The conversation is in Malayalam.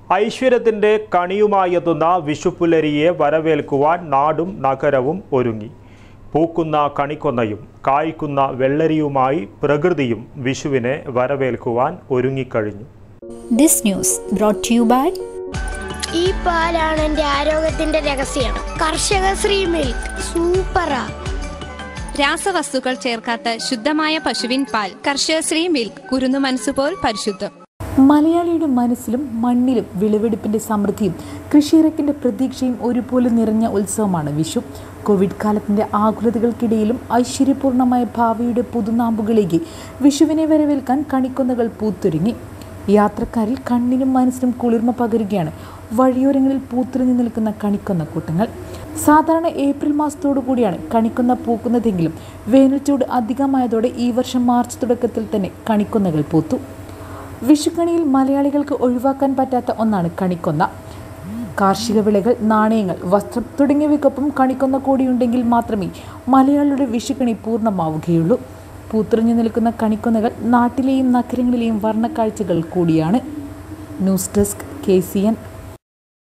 ഐശ്വര്യത്തിന്റെ കണിയുമായി എത്തുന്ന വിഷുപ്പുലരിയെ വരവേൽക്കുവാൻ നാടും നഗരവും ഒരുങ്ങി പൂക്കുന്ന കണിക്കൊന്നയും കായ്ക്കുന്ന വെള്ളരിയുമായി പ്രകൃതിയും വിഷുവിനെ വരവേൽക്കുവാൻ ഒരുങ്ങിക്കഴിഞ്ഞു This news brought to you by ഈ പാലാണ് എന്റെ ആരോഗ്യത്തിന്റെ രഹസ്യം കർഷക ശ്രീ മിൽക്ക് സൂപ്പറാ രാസവസ്തുക്കൾ ചേർക്കാത്ത ശുദ്ധമായ പശുവിൻ പാൽ കർഷകശ്രീ മിൽക്ക് കുരുന്നു മനസ്സുപോൽ പരിശുദ്ധം മലയാളിയുടെ മനസ്സിലും മണ്ണിലും വിളവെടുപ്പിന്റെ സമൃദ്ധിയും കൃഷിയിറക്കിന്റെ പ്രതീക്ഷയും ഒരുപോലെ നിറഞ്ഞ ഉത്സവമാണ് വിഷു കോവിഡ് കാലത്തിന്റെ ആകുലതകൾക്കിടയിലും ഐശ്വര്യപൂർണമായ ഭാവിയുടെ പുതുനാമ്പുകളിലേക്ക് വിഷുവിനെ വരവേൽക്കാൻ കണിക്കൊന്നകൾ പൂത്തൊരുങ്ങി യാത്രക്കാരിൽ കണ്ണിനും മനസ്സിനും കുളിർമ പകരുകയാണ് വഴിയോരങ്ങളിൽ പൂത്തുറിഞ്ഞു നിൽക്കുന്ന കണിക്കൊന്ന കൂട്ടങ്ങൾ സാധാരണ ഏപ്രിൽ മാസത്തോടു കൂടിയാണ് കണിക്കൊന്ന പൂക്കുന്നതെങ്കിലും വേനൽച്ചൂട് അധികമായതോടെ ഈ വർഷം മാർച്ച് തുടക്കത്തിൽ തന്നെ കണിക്കൊന്നകൾ പൂത്തു വിഷുക്കണിയിൽ മലയാളികൾക്ക് ഒഴിവാക്കാൻ പറ്റാത്ത ഒന്നാണ് കണിക്കൊന്ന കാർഷിക വിളകൾ നാണയങ്ങൾ വസ്ത്രം തുടങ്ങിയവയ്ക്കൊപ്പം കണിക്കൊന്ന കൂടിയുണ്ടെങ്കിൽ മാത്രമേ മലയാളിയുടെ വിഷുക്കണി പൂർണ്ണമാവുകയുള്ളൂ പൂത്തുറിഞ്ഞു നിൽക്കുന്ന കണിക്കൊന്നകൾ നാട്ടിലെയും നഗരങ്ങളിലെയും വർണ്ണക്കാഴ്ചകൾ കൂടിയാണ് news desk K C N